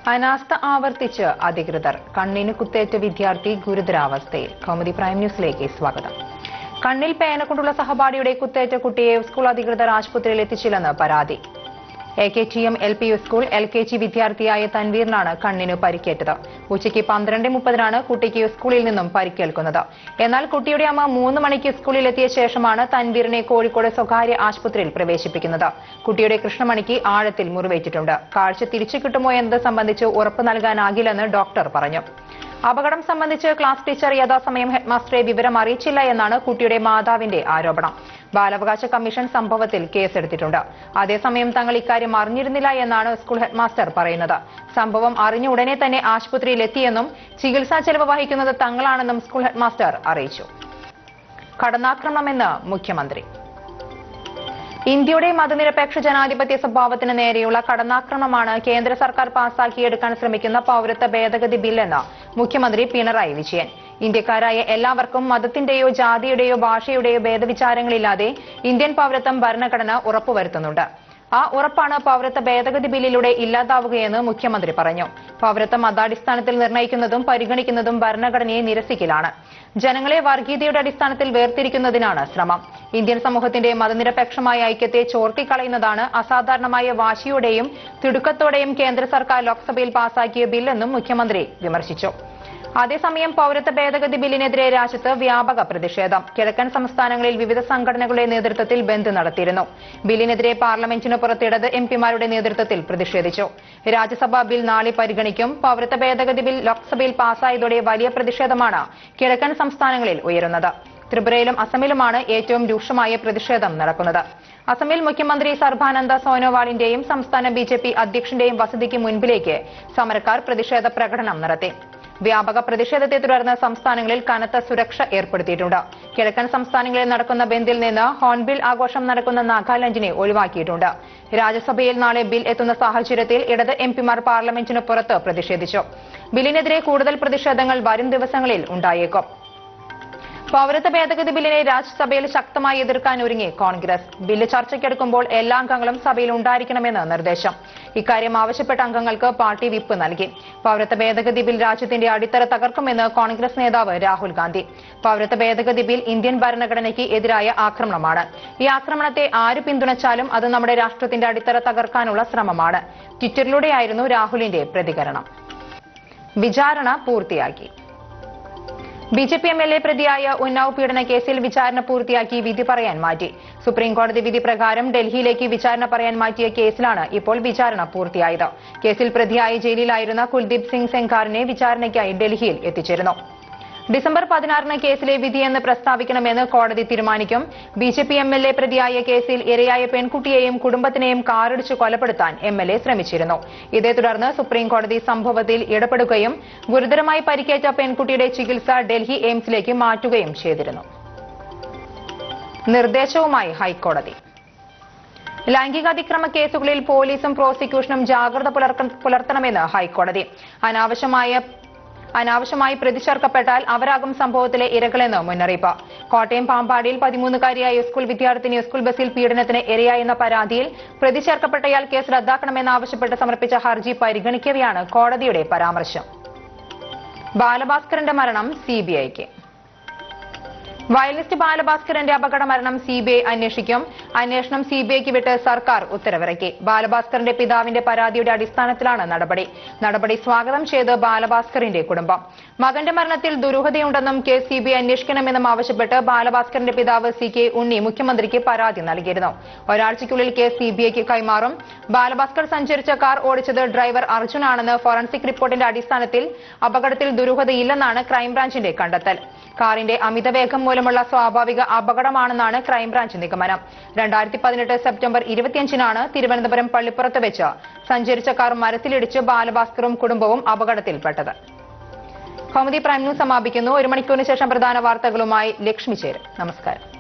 അനാസ്ഥ ആവർത്തിച്ച് അധികൃതർ കണ്ണിന് കുത്തേറ്റ വിദ്യാർത്ഥി ഗുരുതരാവസ്ഥയിൽ കൗമുദി പ്രൈം ന്യൂസിലേക്ക് സ്വാഗതം കണ്ണിൽ പേന കൊണ്ടുള്ള സഹപാഠിയുടെ കുത്തേറ്റ കുട്ടിയെ സ്കൂൾ അധികൃതർ ആശുപത്രിയിൽ എത്തിച്ചില്ലെന്ന് പരാതി A K T M L P U school L K G വിദ്യാർത്ഥിയായ തൻവീറിനാണ് കണ്ണിന് പരിക്കേറ്റത് ഉച്ചയ്ക്ക് പന്ത്രണ്ട് മുപ്പതിനാണ് കുട്ടിക്ക് സ്കൂളിൽ നിന്നും പരിക്കേൽക്കുന്നത് എന്നാൽ കുട്ടിയുടെ അമ്മ മൂന്ന് മണിക്ക് സ്കൂളിൽ എത്തിയ ശേഷമാണ് തൻവീറിനെ കോഴിക്കോട് സ്വകാര്യ ആശുപത്രിയിൽ പ്രവേശിപ്പിക്കുന്നത് കുട്ടിയുടെ കൃഷ്ണമണിക്ക് ആഴത്തിൽ മുറിവേറ്റിട്ടുണ്ട് കാഴ്ച തിരിച്ചു കിട്ടുമോ എന്നത് സംബന്ധിച്ച് ഉറപ്പ് നൽകാനാകില്ലെന്ന് ഡോക്ടർ പറഞ്ഞു അപകടം സംബന്ധിച്ച് ക്ലാസ് ടീച്ചർ യഥാസമയം ഹെഡ്മാസ്റ്ററെ വിവരം അറിയിച്ചില്ല എന്നാണ് കുട്ടിയുടെ മാതാവിന്റെ ആരോപണം ബാലാവകാശ കമ്മീഷൻ സംഭവത്തിൽ കേസെടുത്തിട്ടുണ്ട് അതേസമയം തങ്ങൾ ഇക്കാര്യം അറിഞ്ഞിരുന്നില്ല എന്നാണ് സ്കൂൾ ഹെഡ്മാസ്റ്റർ പറയുന്നത് സംഭവം അറിഞ്ഞ ഉടനെ തന്നെ ആശുപത്രിയിൽ എത്തിയെന്നും ചികിത്സാ ചെലവ് വഹിക്കുന്നത് തങ്ങളാണെന്നും സ്കൂൾ ഹെഡ്മാസ്റ്റർ അറിയിച്ചു കടന്നാക്രമണമെന്ന് മുഖ്യമന്ത്രി ഇന്ത്യയുടെ മതനിരപേക്ഷ ജനാധിപത്യ സ്വഭാവത്തിന് നേരെയുള്ള കടന്നാക്രമണമാണ് കേന്ദ്ര സർക്കാർ പാസാക്കിയെടുക്കാൻ ശ്രമിക്കുന്ന പൌരത്വ ഭേദഗതി ബില്ലെന്ന് മുഖ്യമന്ത്രി പിണറായി വിജയൻ ഇന്ത്യക്കാരായ എല്ലാവർക്കും മതത്തിന്റെയോ ജാതിയുടെയോ ഭാഷയുടെയോ ഭേദവിചാരങ്ങളില്ലാതെ ഇന്ത്യൻ പൌരത്വം ഭരണഘടന ഉറപ്പുവരുത്തുന്നുണ്ട് ആ ഉറപ്പാണ് പൌരത്വ ഭേദഗതി ബില്ലിലൂടെ ഇല്ലാതാവുകയെന്ന് മുഖ്യമന്ത്രി പറഞ്ഞു പൌരത്വം മതാടിസ്ഥാനത്തിൽ നിർണ്ണയിക്കുന്നതും പരിഗണിക്കുന്നതും ഭരണഘടനയെ നിരസിക്കലാണ് ജനങ്ങളെ വർഗീയതയുടെ അടിസ്ഥാനത്തിൽ വേർതിരിക്കുന്നതിനാണ് ശ്രമം ഇന്ത്യൻ സമൂഹത്തിന്റെ മതനിരപേക്ഷമായ ഐക്യത്തെ ചോർത്തിക്കളയുന്നതാണ് അസാധാരണമായ വാശിയോടെയും തിടുക്കത്തോടെയും കേന്ദ്ര സർക്കാർ ലോക്സഭയിൽ പാസാക്കിയ ബില്ലെന്നും മുഖ്യമന്ത്രി വിമർശിച്ചു അതേസമയം പൌരത്വ ഭേദഗതി ബില്ലിനെതിരെ രാജ്യത്ത് വ്യാപക പ്രതിഷേധം കിഴക്കൻ സംസ്ഥാനങ്ങളിൽ വിവിധ സംഘടനകളുടെ നേതൃത്വത്തിൽ ബന്ദ് നടത്തിയിരുന്നു ബില്ലിനെതിരെ പാർലമെന്റിന് പുറത്ത് ഇടത് എംപിമാരുടെ നേതൃത്വത്തിൽ പ്രതിഷേധിച്ചു രാജ്യസഭ ബിൽ നാളെ പരിഗണിക്കും പൌരത്വ ഭേദഗതി ബിൽ ലോക്സഭയിൽ പാസായതോടെ വലിയ പ്രതിഷേധമാണ് കിഴക്കൻ സംസ്ഥാനങ്ങളിൽ ഉയരുന്നത് ത്രിപുരയിലും അസമിലുമാണ് ഏറ്റവും രൂക്ഷമായ പ്രതിഷേധം നടക്കുന്നത് അസമിൽ മുഖ്യമന്ത്രി സർബാനന്ദ സോനോവാളിന്റെയും സംസ്ഥാന ബി ജെ പി അധ്യക്ഷന്റെയും വസതിക്ക് മുൻപിലേക്ക് സമരക്കാർ പ്രതിഷേധ പ്രകടനം നടത്തി വ്യാപക പ്രതിഷേധത്തെ തുടർന്ന് സംസ്ഥാനങ്ങളിൽ കനത്ത സുരക്ഷ ഏർപ്പെടുത്തിയിട്ടുണ്ട് കിഴക്കൻ സംസ്ഥാനങ്ങളിൽ നടക്കുന്ന ബന്ദിൽ നിന്ന് ഹോൺബിൽ ആഘോഷം നടക്കുന്ന നാഗാലാൻഡിനെ ഒഴിവാക്കിയിട്ടുണ്ട് രാജ്യസഭയിൽ നാളെ ബിൽ എത്തുന്ന സാഹചര്യത്തിൽ ഇടത് എംപിമാർ പാർലമെന്റിന് പുറത്ത് പ്രതിഷേധിച്ചു ബില്ലിനെതിരെ കൂടുതൽ പ്രതിഷേധങ്ങൾ വരും ദിവസങ്ങളിൽ ഉണ്ടായേക്കും പൌരത്വ ഭേദഗതി ബില്ലിനെ രാജ്യസഭയിൽ ശക്തമായി എതിർക്കാൻ ഒരുങ്ങി കോൺഗ്രസ് ബില്ല് ചർച്ചയ്ക്കെടുക്കുമ്പോൾ എല്ലാ അംഗങ്ങളും സഭയിൽ ഉണ്ടായിരിക്കണമെന്ന് നിർദ്ദേശം ഇക്കാര്യം ആവശ്യപ്പെട്ട അംഗങ്ങൾക്ക് പാർട്ടി വിപ്പ് നൽകി പൌരത്വ ഭേദഗതി ബിൽ രാജ്യത്തിന്റെ അടിത്തറ തകർക്കുമെന്ന് കോൺഗ്രസ് നേതാവ് രാഹുൽ ഗാന്ധി പൌരത്വ ഭേദഗതി ബിൽ ഇന്ത്യൻ ഭരണഘടനയ്ക്ക് എതിരായ ആക്രമണമാണ് ഈ ആക്രമണത്തെ ആര് പിന്തുണച്ചാലും അത് നമ്മുടെ രാഷ്ട്രത്തിന്റെ അടിത്തറ തകർക്കാനുള്ള ശ്രമമാണ് ട്വിറ്ററിലൂടെയായിരുന്നു രാഹുലിന്റെ പ്രതികരണം വിചാരണ പൂർത്തിയാക്കി B J P M L A പ്രതിയായ ഉന്നാവ് പീഡന കേസിൽ വിചാരണ പൂർത്തിയാക്കി വിധി പറയാൻ മാറ്റി സുപ്രീംകോടതി വിധി പ്രകാരം ഡൽഹിയിലേക്ക് വിചാരണ പറയാൻ മാറ്റിയ കേസിലാണ് ഇപ്പോൾ വിചാരണ പൂർത്തിയായത് കേസിൽ പ്രതിയായി ജയിലിലായിരുന്ന കുൽദീപ് സിംഗ് സെങ്കാറിനെ വിചാരണയ്ക്കായി ഡൽഹിയിൽ എത്തിച്ചിരുന്നു ഡിസംബർ പതിനാറിന് കേസിലെ വിധിയെന്ന് പ്രസ്താവിക്കണമെന്ന് കോടതി തീരുമാനിക്കും B J P M L A പ്രതിയായ കേസിൽ ഇരയായ പെൺകുട്ടിയെയും കുടുംബത്തിനെയും കാറിടിച്ച് കൊലപ്പെടുത്താൻ എം എൽ എ ശ്രമിച്ചിരുന്നു ഇതേ തുടർന്ന് സുപ്രീം കോടതി സംഭവത്തിൽ ഇടപെടുകയും ഗുരുതരമായി പരിക്കേറ്റ പെൺകുട്ടിയുടെ ചികിത്സ ഡൽഹി എയിംസിലേക്ക് മാറ്റുകയും ചെയ്തിരുന്നു നിർദ്ദേശവുമായി ഹൈക്കോടതി ലൈംഗികാതിക്രമ കേസുകളിൽ പോലീസും പ്രോസിക്യൂഷനും ജാഗ്രത പുലർക്ക- പുലർത്തണമെന്ന് ഹൈക്കോടതി അനാവശ്യമായ അനാവശ്യമായി പ്രതി ചേർക്കപ്പെട്ടാൽ അവരാകും സംഭവത്തിലെ ഇരകളെന്ന് മുന്നറിയിപ്പ് കോട്ടയം പാമ്പാടിയിൽ പതിമൂന്നുകാരിയായ സ്കൂൾ വിദ്യാർത്ഥിനി സ്കൂൾ ബസ്സിൽ പീഡനത്തിന് ഇരയായെന്ന പരാതിയിൽ പ്രതി ചേർക്കപ്പെട്ടയാൾ കേസ് റദ്ദാക്കണമെന്നാവശ്യപ്പെട്ട് സമർപ്പിച്ച ഹർജി പരിഗണിക്കവെയാണ് കോടതിയുടെ പരാമർശം ബാലഭാസ്കറിന്റെ മരണം സിബിഐക്ക് വയലിനിസ്റ്റ് ബാലഭാസ്കറിന്റെ അപകട മരണം സിബിഐ അന്വേഷിക്കും അന്വേഷണം സിബിഐക്ക് വിട്ട് സർക്കാർ ഉത്തരവിറക്കി ബാലഭാസ്കറിന്റെ പിതാവിന്റെ പരാതിയുടെ അടിസ്ഥാനത്തിലാണ് നടപടി നടപടി സ്വാഗതം ചെയ്ത് ബാലഭാസ്കറിന്റെ കുടുംബം മകന്റെ മരണത്തിൽ ദുരൂഹതയുണ്ടെന്നും കേസ് സിബിഐ അന്വേഷിക്കണമെന്നും ആവശ്യപ്പെട്ട് ബാലഭാസ്കറിന്റെ പിതാവ് സി കെ ഉണ്ണി മുഖ്യമന്ത്രിക്ക് പരാതി നൽകിയിരുന്നു ഒരാഴ്ചയ്ക്കുള്ളിൽ കേസ് സിബിഐക്ക് കൈമാറും ബാലഭാസ്കർ സഞ്ചരിച്ച കാർ ഓടിച്ചത് ഡ്രൈവർ അർജുനാണെന്ന് ഫോറൻസിക് റിപ്പോർട്ടിന്റെ അടിസ്ഥാനത്തിൽ അപകടത്തിൽ ദുരൂഹതയില്ലെന്നാണ് ക്രൈംബ്രാഞ്ചിന്റെ കണ്ടെത്തൽ കാറിന്റെ അമിതവേഗം മൂലമുള്ള സ്വാഭാവിക അപകടമാണെന്നാണ് ക്രൈംബ്രാഞ്ച് നിഗമനം രണ്ടായിരത്തി പതിനെട്ട് സെപ്റ്റംബർ ഇരുപത്തിയഞ്ചിനാണ് തിരുവനന്തപുരം പള്ളിപ്പുറത്ത് വെച്ച് സഞ്ചരിച്ച കാർ മരത്തിലിടിച്ച് ബാലഭാസ്കറും കുടുംബവും അപകടത്തിൽപ്പെട്ടത് കൗമുദി പ്രൈം ന്യൂസ് സമാപിക്കുന്നു ഒരു മണിക്കൂറിന് ശേഷം പ്രധാന വാർത്തകളുമായി ലക്ഷ്മി ചേരും നമസ്കാരം